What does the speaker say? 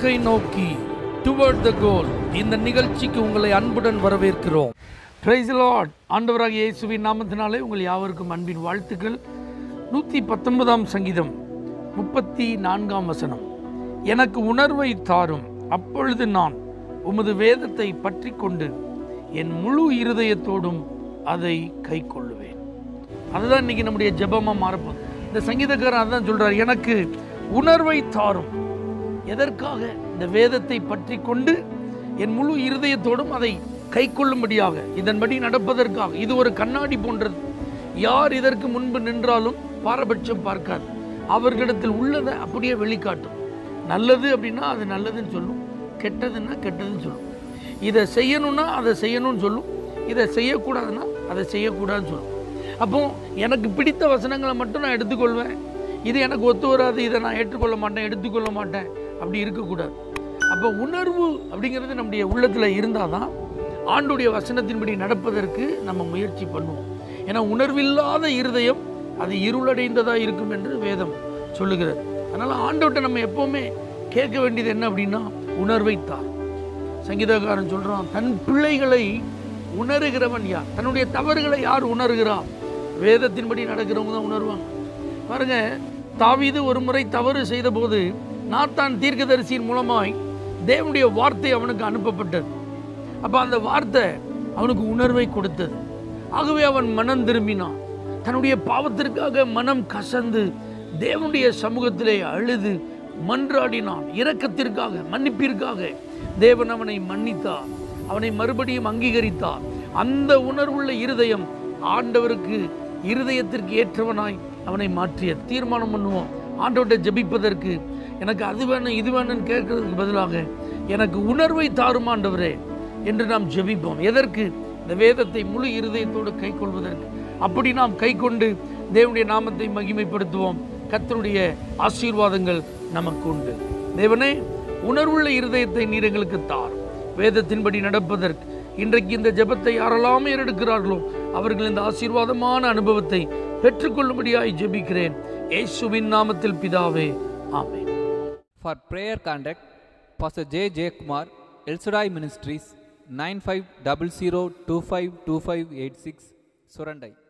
இலக்கை நோக்கி டுவர்ட் த கோல் இந்த நிகழ்ச்சிக்கு உங்களை அன்புடன் வரவேற்கிறோம் பிரைஸ் லார்ட் ஆண்டவராக இயேசுவின் நாமத்தினாலே உங்கள் யாவருக்கும் அன்பின் வாழ்த்துக்கள் நூற்றி பத்தொன்பதாம் சங்கீதம் முப்பத்தி நான்காம் வசனம் எனக்கு உணர்வை தாரும் அப்பொழுது நான் உமது வேதத்தை பற்றி கொண்டு என் முழு இருதயத்தோடும் அதை கை கொள்ளுவேன் அதுதான் இன்னைக்கு நம்முடைய ஜெபமா மாறப்போகுது இந்த சங்கீதக்காரன் அதான் சொல்றார் எனக்கு உணர்வை தாரும் எதற்காக இந்த வேதத்தை பற்றி கொண்டு என் முழு இருதயத்தோடும் அதை கை கொள்ளும்படியாக இதன்படி நடப்பதற்காக இது ஒரு கண்ணாடி போன்றது யார் இதற்கு முன்பு நின்றாலும் பாரபட்சம் பார்க்காது அவர்களிடத்தில் உள்ளதை அப்படியே வெளிக்காட்டும் நல்லது அப்படின்னா அது நல்லதுன்னு சொல்லும் கெட்டதுன்னா கெட்டதுன்னு சொல்லும் இதை செய்யணும்னா அதை செய்யணும்னு சொல்லும் இதை செய்யக்கூடாதுன்னா அதை செய்யக்கூடாதுன்னு சொல்லும் அப்போ எனக்கு பிடித்த வசனங்களை மட்டும் நான் எடுத்துக்கொள்வேன் இது எனக்கு ஒத்து வராது இதை நான் ஏற்றுக்கொள்ள மாட்டேன் எடுத்துக்கொள்ள மாட்டேன் அப்படி இருக்கக்கூடாது அப்போ உணர்வு அப்படிங்கிறது நம்முடைய உள்ளத்தில் இருந்தால் தான் ஆண்டுடைய வசனத்தின்படி நடப்பதற்கு நம்ம முயற்சி பண்ணுவோம் ஏன்னா உணர்வில்லாத இருதயம் அது இருளடைந்ததாக இருக்கும் என்று வேதம் சொல்லுகிறது அதனால் ஆண்டவர்கிட்ட நம்ம எப்போவுமே கேட்க வேண்டியது என்ன அப்படின்னா உணர்வை தார் சங்கீதக்காரன் சொல்றான் தன் பிள்ளைகளை உணர்கிறவன் யார் தன்னுடைய தவறுகளை யார் உணர்கிறான் வேதத்தின்படி நடக்கிறவங்க தான் உணர்வாங்க பாருங்க தாவீது ஒரு முறை தவறு செய்தபோது நாத்தான் தீர்க்கதரிசியின் மூலமாய் தேவனுடைய வார்த்தை அவனுக்கு அனுப்பப்பட்டது அப்ப அந்த வார்த்தை அவனுக்கு உணர்வை கொடுத்தது ஆகவே அவன் மனம் திரும்பினான் தன்னுடைய பாவத்திற்காக மனம் கசந்து தேவனுடைய சமூகத்திலே அழுது மன்றாடினான் இரக்கத்திற்காக மன்னிப்பிற்காக தேவன் அவனை மன்னித்தார் அவனை மறுபடியும் அங்கீகரித்தார் அந்த உணர்வுள்ள இருதயம் ஆண்டவருக்கு இருதயத்திற்கு ஏற்றவனாய் அவனை மாற்றிய தீர்மானம் பண்ணுவோம் ஆண்டவர்கிட்ட ஜெபிப்பதற்கு எனக்கு அது வேணும் இது வேணும்னு கேட்கறதுக்கு பதிலாக எனக்கு உணர்வை தாரும் ஆண்டவரே என்று நாம் ஜெபிப்போம் எதற்கு இந்த வேதத்தை முழு இருதயத்தோடு கை கொள்வதற்கு அப்படி நாம் கை கொண்டு தேவனுடைய நாமத்தை மகிமைப்படுத்துவோம் கர்த்தருடைய ஆசீர்வாதங்கள் நமக்கு உண்டு தேவனே உணர்வுள்ள இருதயத்தை நீர் எங்களுக்கு தார் வேதத்தின்படி நடப்பதற்கு இன்றைக்கு இந்த ஜெபத்தை யாரெல்லாம் ஏறெடுக்கிறார்களோ அவர்கள் இந்த ஆசீர்வாதமான அனுபவத்தை பெற்றுக்கொள்ளும்படியாய் ஜெபிக்கிறேன் இயேசுவின் நாமத்தில் பிதாவே ஆமென் For prayer contact, Pastor J. J. Kumar, El Shaddai Ministries, 9500252586, Surandai.